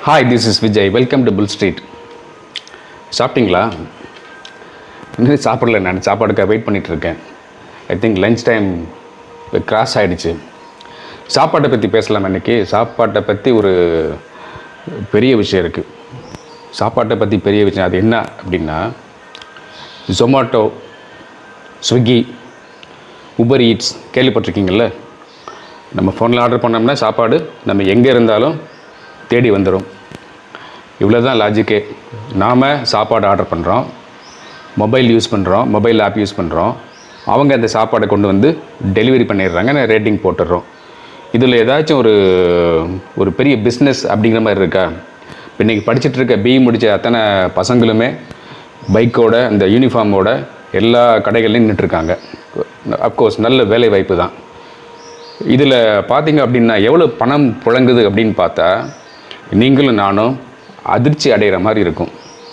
hi this is Vijay welcome to full street சாப்பிட்டீங்களா இன்னும் சாப்பிடல நான் சாப்பாடுக்காக வெயிட் பண்ணிட்டு இருக்கேன் I think lunch time cross ஆகிடுச்சு சாப்பாட்டை பற்றி பேசலாம் இன்னைக்கு சாப்பாட்டை பற்றி ஒரு பெரிய விஷயம் இருக்குது சாப்பாட்டை பற்றி பெரிய விஷயம் அது என்ன அப்படின்னா ஜொமாட்டோ ஸ்விக்கி உபர் ஈட்ஸ் கேள்விப்பட்டிருக்கீங்கள்ல நம்ம ஃபோனில் ஆர்டர் பண்ணோம்னா சாப்பாடு நம்ம எங்கே இருந்தாலும் தேடி வந்துடும் இவ்வளோ தான் லாஜிக்கே நாம் சாப்பாடு ஆர்டர் பண்ணுறோம் மொபைல் யூஸ் பண்ணுறோம் மொபைல் ஆப் யூஸ் பண்ணுறோம் அவங்க அந்த சாப்பாடை கொண்டு வந்து டெலிவரி பண்ணிடுறாங்க நான் ரேட்டிங் போட்டுடுறோம் இதில் ஏதாச்சும் ஒரு ஒரு பெரிய பிஸ்னஸ் அப்படிங்கிற மாதிரி இருக்கா இப்போ இன்றைக்கி படிச்சுட்டு இருக்க பிஇ முடித்த அத்தனை பசங்களுமே பைக்கோட இந்த யூனிஃபார்மோட எல்லா கடைகள்லையும் நின்றுட்டுருக்காங்க அஃப்கோர்ஸ் நல்ல வேலை வாய்ப்பு தான் இதில் பார்த்தீங்க அப்படின்னா எவ்வளோ பணம் புழங்குது அப்படின்னு பார்த்தா நீங்களும் நானும் அதிர்ச்சி அடைகிற மாதிரி இருக்கும்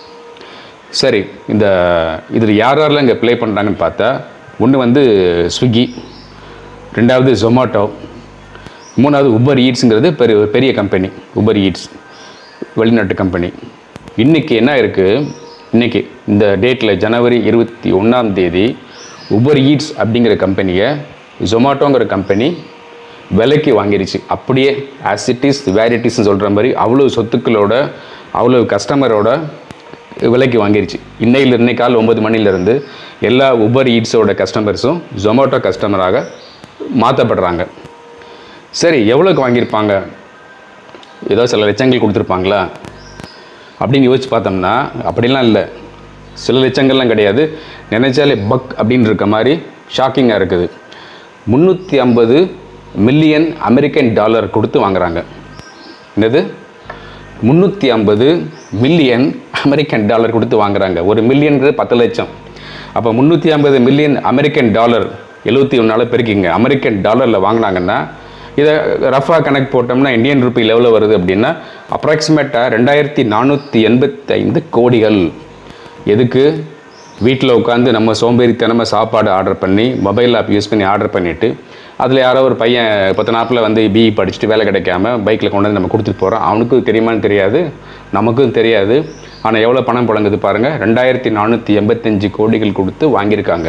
சரி இந்த இதில் யார் யாரெல்லாம் இங்கே ப்ளே பண்ணுறாங்கன்னு பார்த்தா ஒன்று வந்து ஸ்விக்கி ரெண்டாவது ஜொமாட்டோ மூணாவது உபர் ஈட்ஸுங்கிறது பெரிய பெரிய கம்பெனி உபர் ஈட்ஸ் வெளிநாட்டு கம்பெனி இன்றைக்கி என்ன இருக்குது இன்றைக்கி இந்த டேட்டில் ஜனவரி இருபத்தி ஒன்றாம் தேதி உபர் ஈட்ஸ் அப்படிங்கிற கம்பெனியை ஜொமாட்டோங்கிற கம்பெனி விலைக்கு வாங்கிருச்சு அப்படியே ஆஸ் இட் இஸ் வேரிட்டிஸ்னு சொல்கிற மாதிரி அவ்வளோ சொத்துக்களோட அவ்வளோ கஸ்டமரோட விலைக்கு வாங்கிருச்சு இன்னையில் இன்னைக்கு கால் ஒம்பது மணிலேருந்து எல்லா உபர் ஈட்ஸோட கஸ்டமர்ஸும் ஜொமேட்டோ கஸ்டமராக மாற்றப்படுறாங்க சரி எவ்வளோக்கு வாங்கியிருப்பாங்க ஏதோ சில லட்சங்கள் கொடுத்துருப்பாங்களா அப்படின்னு யோசிச்சு பார்த்தோம்னா அப்படிலாம் இல்லை சில லட்சங்கள்லாம் கிடையாது நினைச்சாலே பக் அப்படின்னு இருக்க மாதிரி ஷாக்கிங்காக இருக்குது முந்நூற்றி ஐம்பது மில்லியன் அமெரிக்கன் டாலர் கொடுத்து வாங்குறாங்க என்னது முந்நூற்றி ஐம்பது மில்லியன் அமெரிக்கன் டாலர் கொடுத்து வாங்குறாங்க ஒரு மில்லியன்றது பத்து லட்சம் அப்போ முந்நூற்றி ஐம்பது மில்லியன் அமெரிக்கன் டாலர் எழுபத்தி ஒன்றால் பெருக்கிங்க அமெரிக்கன் டாலரில் வாங்கினாங்கன்னா இதை ரஃபாக கணக்கு போட்டோம்னா இந்தியன் ருபி லெவலில் வருது அப்படின்னா அப்ராக்சிமேட்டாக ரெண்டாயிரத்தி நானூற்றி எண்பத்தைந்து கோடிகள் எதுக்கு வீட்டில் உட்காந்து நம்ம சோம்பேறித்தனமாக சாப்பாடு ஆர்டர் பண்ணி மொபைல் ஆப் யூஸ் பண்ணி ஆர்டர் பண்ணிவிட்டு அதில் யாரோ ஒரு பையன் பத்து நாப்பில் வந்து பிஇ படிச்சுட்டு வேலை கிடைக்காம பைக்கில் கொண்டு வந்து நம்ம கொடுத்துட்டு போகிறோம் அவனுக்கும் தெரியுமான்னு தெரியாது நமக்கும் தெரியாது ஆனால் எவ்வளோ பணம் புழங்குது பாருங்கள் ரெண்டாயிரத்தி நானூற்றி எண்பத்தஞ்சு கோடிகள் கொடுத்து வாங்கியிருக்காங்க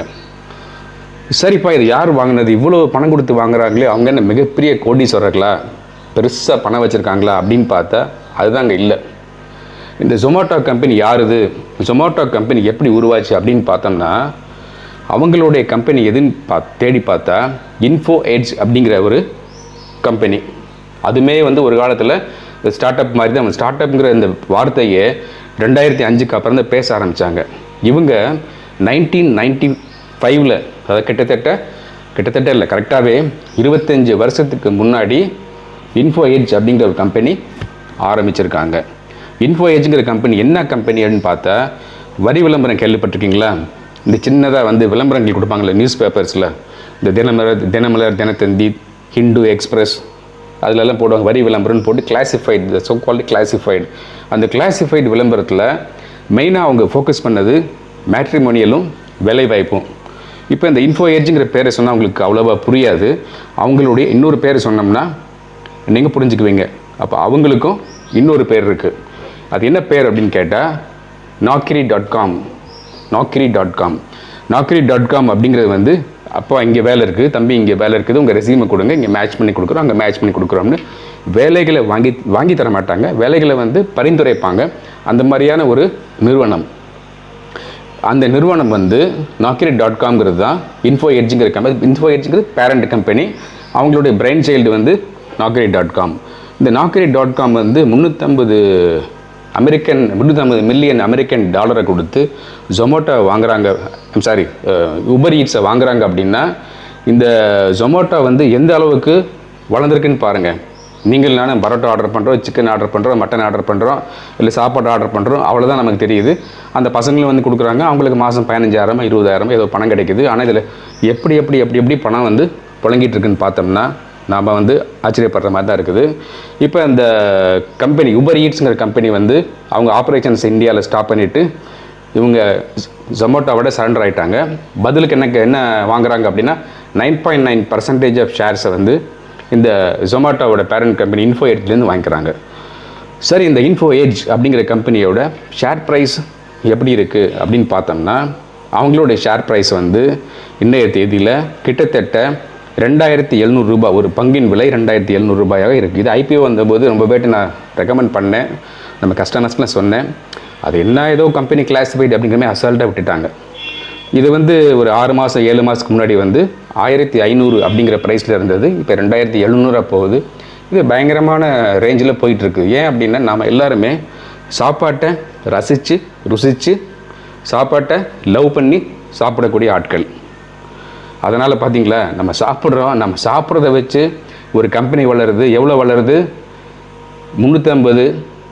சரிப்பா இது யார் வாங்கினது இவ்வளோ பணம் கொடுத்து வாங்குறாங்களே அவங்க என்ன மிகப்பெரிய கோடீஸ்வரர்களா பெருசாக பணம் வச்சுருக்காங்களா அப்படின்னு பார்த்தா அதுதாங்க இல்லை இந்த ஜொமேட்டோ கம்பெனி யார் இது ஜொமேட்டோ கம்பெனி எப்படி உருவாச்சு அப்படின்னு பார்த்தோம்னா அவங்களுடைய கம்பெனி எதுன்னு பா தேடி பார்த்தா இன்ஃபோ எட்ஜ் அப்படிங்கிற ஒரு கம்பெனி அதுமே வந்து ஒரு காலத்தில் இந்த ஸ்டார்ட் அப் மாதிரி தான் ஸ்டார்ட் அப்ங்கிற இந்த வார்த்தையே ரெண்டாயிரத்தி அஞ்சுக்கு அப்புறம் தான் பேச ஆரம்பித்தாங்க இவங்க நைன்டீன் நைன்டி ஃபைவ்ல அதாவது கிட்டத்தட்ட கிட்டத்தட்ட இல்லை கரெக்டாகவே இருபத்தஞ்சி வருஷத்துக்கு முன்னாடி இன்ஃபோ எட்ஜ் அப்படிங்கிற ஒரு கம்பெனி ஆரம்பிச்சிருக்காங்க இன்ஃபோ எட்ஜுங்கிற கம்பெனி என்ன கம்பெனி அப்படின்னு பார்த்தா வரி விளம்பரம் கேள்விப்பட்டிருக்கீங்களா இந்த சின்னதாக வந்து விளம்பரங்கள் கொடுப்பாங்களே நியூஸ் பேப்பர்ஸில் இந்த தினமலர் தினமலர் தினத்தந்தி ஹிந்து எக்ஸ்பிரஸ் அதிலெல்லாம் போடுவாங்க வரி விளம்பரம்னு போட்டு classified the so called classified அந்த கிளாசிஃபைடு விளம்பரத்தில் மெயினாக அவங்க ஃபோக்கஸ் பண்ணது மேட்ரிமோனியலும் வேலைவாய்ப்பும் இப்போ இந்த இன்ஃபோ ஏஜுங்கிற பேரை சொன்னால் அவங்களுக்கு அவ்வளோவா புரியாது அவங்களுடைய இன்னொரு பேரை சொன்னோம்னா நீங்கள் புரிஞ்சுக்குவீங்க அப்போ அவங்களுக்கும் இன்னொரு பேர் இருக்குது அது என்ன பேர் அப்படின்னு கேட்டால் Naukri dot com Naukri dot com Naukri dot com அப்படிங்கிறது வந்து அப்போ இங்கே வேலை இருக்குது தம்பி இங்கே வேலை இருக்குது உங்கள் ரெசியூமை கொடுங்க இங்கே மேட்ச் பண்ணி கொடுக்குறோம் அங்கே மேட்ச் பண்ணி கொடுக்குறோம்னு வேலைகளை வாங்கி வாங்கி தர மாட்டாங்க வேலைகளை வந்து பரிந்துரைப்பாங்க அந்த மாதிரியான ஒரு நிறுவனம் அந்த நிறுவனம் வந்து நாக்கிரி டாட் காம்ங்கிறது தான் இன்ஃபோ எட்ஜுங்கிற கம்பெனி இன்ஃபோ எட்ஜுங்கிறது பேரண்ட் கம்பெனி அவங்களுடைய பிரெயின் சைல்டு வந்து நாக்கிரி டாட் காம் இந்த நாக்கிரி டாட் காம் வந்து முந்நூற்றம்பது அமெரிக்கன் முந்நூற்றம்பது மில்லியன் அமெரிக்கன் டாலரை கொடுத்து ஜொமேட்டோ வாங்குறாங்க சாரி உபர் ஈட்ஸை வாங்குறாங்க அப்படின்னா இந்த ஜொமேட்டோ வந்து எந்த அளவுக்கு வளர்ந்துருக்குன்னு பாருங்கள் நீங்கள் நானும் பரோட்டா ஆர்டர் பண்ணுறோம் சிக்கன் ஆர்டர் பண்ணுறோம் மட்டன் ஆர்டர் பண்ணுறோம் இல்லை சாப்பாடு ஆர்டர் பண்ணுறோம் அவ்வளோதான் நமக்கு தெரியுது அந்த பசங்களும் வந்து கொடுக்குறாங்க அவங்களுக்கு மாதம் பதினஞ்சாயிரம் இருபதாயிரம் ஏதோ பணம் கிடைக்குது ஆனால் இதில் எப்படி எப்படி எப்படி எப்படி பணம் வந்து புழங்கிட்டு இருக்குன்னு பார்த்தோம்னா நாம் வந்து ஆச்சரியப்படுற மாதிரி தான் இருக்குது இப்போ இந்த கம்பெனி உபர் ஈட்ஸுங்கிற கம்பெனி வந்து அவங்க ஆப்ரேஷன்ஸ் இந்தியாவில் ஸ்டாப் பண்ணிவிட்டு இவங்க ஜொமேட்டோவோட சரண்டர் ஆயிட்டாங்க பதிலுக்கு என்ன என்ன வாங்குறாங்க அப்படின்னா nine point nine percentage of ஷேர்ஸை வந்து இந்த ஜொமேட்டோவோட பேரண்ட் கம்பெனி இன்ஃபோ எட்லேருந்து வாங்கிக்கிறாங்க சரி இந்த இன்ஃபோ ஏஜ் அப்படிங்கிற கம்பெனியோட ஷேர் ப்ரைஸ் எப்படி இருக்குது அப்படின்னு பார்த்தோம்னா அவங்களுடைய ஷேர் ப்ரைஸ் வந்து இன்றைய தேதியில் கிட்டத்தட்ட ரெண்டாயிரத்தி எழுநூறு ரூபாய் ஒரு பங்கின் விலை ரெண்டாயிரத்தி எழுநூறு ரூபாயாக இருக்குது இது ஐபிஓ வந்தபோது ரொம்ப பேட்டு நான் ரெக்கமெண்ட் பண்ணேன் நம்ம கஸ்டமர்ஸ்லாம் சொன்னேன் அது என்ன ஏதோ கம்பெனி கிளாஸிஃபைடு அப்படிங்கிற மாதிரி அசால்ட்டாக விட்டுட்டாங்க இது வந்து ஒரு ஆறு மாதம் ஏழு மாதத்துக்கு முன்னாடி வந்து ஆயிரத்தி ஐநூறு அப்படிங்கிற ப்ரைஸில் இருந்தது இப்போ ரெண்டாயிரத்தி எழுநூறுவா போகுது இது பயங்கரமான ரேஞ்சில் போயிட்டுருக்கு ஏன் அப்படின்னா நாம் எல்லாருமே சாப்பாட்டை ரசித்து ருசித்து சாப்பாட்டை லவ் பண்ணி சாப்பிடக்கூடிய ஆட்கள் அதனால் பார்த்தீங்களா நம்ம சாப்பிட்றோம் நம்ம சாப்பிட்றத வச்சு ஒரு கம்பெனி வளருது எவ்வளோ வளருது முந்நூற்றம்பது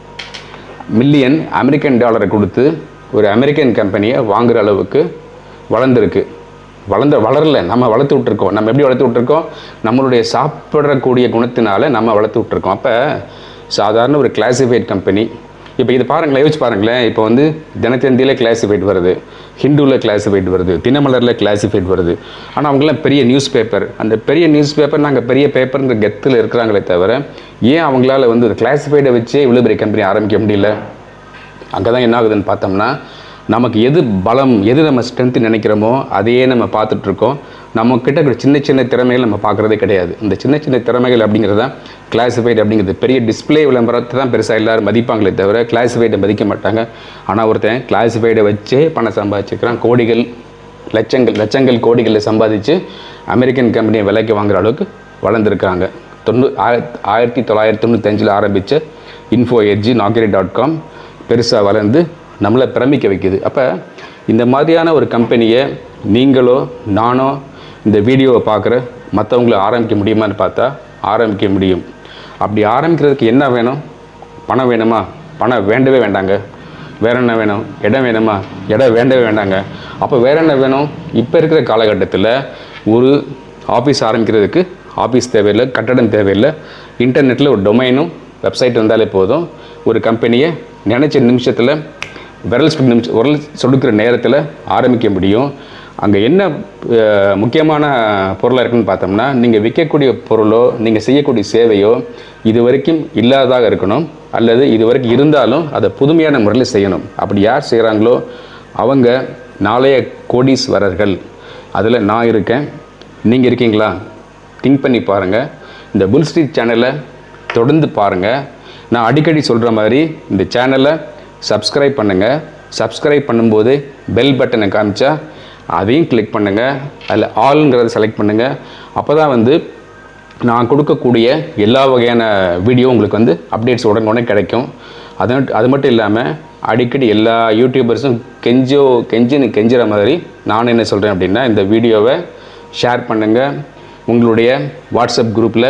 மில்லியன் அமெரிக்கன் டாலரை கொடுத்து ஒரு அமெரிக்கன் கம்பெனியை வாங்குற அளவுக்கு வளர்ந்துருக்கு வளர்ந்த வளரல நம்ம வளர்த்து விட்ருக்கோம் நம்ம எப்படி வளர்த்து விட்ருக்கோம் நம்மளுடைய சாப்பிடக்கூடிய குணத்தினால நம்ம வளர்த்து விட்ருக்கோம் அப்போ சாதாரண ஒரு கிளாசிஃபைட் கம்பெனி இப்போ இது பாருங்களேன் யோசிச்சு பாருங்களேன் இப்போ வந்து தினத்தந்தியில் கிளாசிஃபைட் வருது ஹிந்துவில் கிளாசிஃபைட் வருது தினமலரில் கிளாசிஃபைட் வருது ஆனால் அவங்களாம் பெரிய நியூஸ் பேப்பர் அந்த பெரிய நியூஸ் பேப்பர் நாங்கள் பெரிய பேப்பர்ன்ற கெத்தில் இருக்கிறாங்களே தவிர ஏன் அவங்களால வந்து கிளாசிஃபைடை வச்சே இவ்வளோ பெரிய கம்பெனி ஆரம்பிக்க முடியல அங்கே தான் என்ன ஆகுதுன்னு பார்த்தோம்னா நமக்கு எது பலம் எது நம்ம ஸ்ட்ரென்த்து நினைக்கிறோமோ அதையே நம்ம பார்த்துட்ருக்கோம் நம்ம கிட்ட இருக்கிற சின்ன சின்ன திறமைகள் நம்ம பார்க்குறதே கிடையாது இந்த சின்ன சின்ன திறமைகள் அப்படிங்கிறது தான் கிளாசிஃபைட் அப்படிங்கிறது பெரிய டிஸ்ப்ளே விளம்பரத்தை தான் பெருசாக எல்லோரும் மதிப்பாங்களே தவிர கிளாசிஃபைடை மதிக்க மாட்டாங்க ஆனால் ஒருத்தன் கிளாசிஃபைடை வச்சே பணம் சம்பாதிச்சிருக்கிறான் கோடிகள் லட்சங்கள் லட்சங்கள் கோடிகளில் சம்பாதிச்சு அமெரிக்கன் கம்பெனியை விலைக்கு வாங்குற அளவுக்கு வளர்ந்துருக்காங்க தொண்ணூ ஆயிரத்தி ஆயிரத்தி தொள்ளாயிரத்தி தொண்ணூத்தஞ்சில் ஆரம்பித்த இன்ஃபோ எட்ஜி நாகரி டாட் காம் பெருசாக வளர்ந்து நம்மளை பிரமிக்க வைக்குது அப்போ இந்த மாதிரியான ஒரு கம்பெனியை நீங்களோ நானோ இந்த வீடியோவை பார்க்குற மற்றவங்கள ஆரம்பிக்க முடியுமான்னு பார்த்தா ஆரம்பிக்க முடியும் அப்படி ஆரம்பிக்கிறதுக்கு என்ன வேணும் பணம் வேணுமா பணம் வேண்டவே வேண்டாங்க வேற என்ன வேணும் இடம் வேணுமா இடம் வேண்டவே வேண்டாங்க அப்போ வேற என்ன வேணும் இப்போ இருக்கிற காலகட்டத்தில் ஒரு ஆஃபீஸ் ஆரம்பிக்கிறதுக்கு ஆஃபீஸ் தேவையில்லை கட்டடம் தேவையில்லை இன்டர்நெட்டில் ஒரு டொமைனும் வெப்சைட் இருந்தாலே போதும் ஒரு கம்பெனியை நினச்ச நிமிஷத்தில் விரல் சுடு நிமிஷம் விரல் சொடுக்கிற நேரத்தில் ஆரம்பிக்க முடியும் அங்கே என்ன அஹ், முக்கியமான பொருளாக இருக்குன்னு பார்த்தோம்னா நீங்கள் விற்கக்கூடிய பொருளோ நீங்கள் செய்யக்கூடிய சேவையோ இது வரைக்கும் இல்லாததாக இருக்கணும் அல்லது இது வரைக்கும் இருந்தாலும் அதை புதுமையான முறையில் செய்யணும் அப்படி யார் செய்கிறாங்களோ அவங்க நாளைய கோடீஸ்வரர்கள் அதில் நான் இருக்கேன் நீங்கள் இருக்கீங்களா திங்க் பண்ணி பாருங்கள் இந்த புல் ஸ்ட்ரீட் சேனலை தொடர்ந்து பாருங்கள் நான் அடிக்கடி சொல்கிற மாதிரி இந்த சேனலை சப்ஸ்கிரைப் பண்ணுங்கள் சப்ஸ்கிரைப் பண்ணும்போது பெல் பட்டனை காமிச்சா அதையும் கிளிக் பண்ணுங்கள் அதில் ஆளுங்கிறத செலக்ட் பண்ணுங்கள் அப்போ தான் வந்து நான் கொடுக்கக்கூடிய எல்லா வகையான வீடியோ உங்களுக்கு வந்து அப்டேட்ஸ் உடனுக்குடனே கிடைக்கும் அது மட்- அது மட்டும் இல்லாமல் அடிக்கடி எல்லா யூடியூபர்ஸும் கெஞ்சோ கெஞ்சின்னு கெஞ்சுற மாதிரி நான் என்ன சொல்கிறேன் அப்படின்னா இந்த வீடியோவை ஷேர் பண்ணுங்கள் உங்களுடைய வாட்ஸ்அப் குரூப்பில்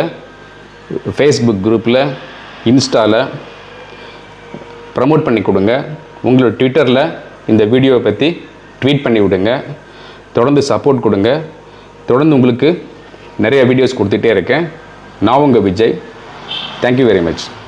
ஃபேஸ்புக் குரூப்பில் இன்ஸ்டாவில் ப்ரமோட் பண்ணி கொடுங்க உங்களோட ட்விட்டரில் இந்த வீடியோவை பற்றி ட்வீட் பண்ணி விடுங்க தொடர்ந்து சப்போர்ட் கொடுங்க தொடர்ந்து உங்களுக்கு நிறைய வீடியோஸ் கொடுத்துட்டே இருக்கேன் நான் உங்கள் விஜய் தேங்க்யூ வெரி மச்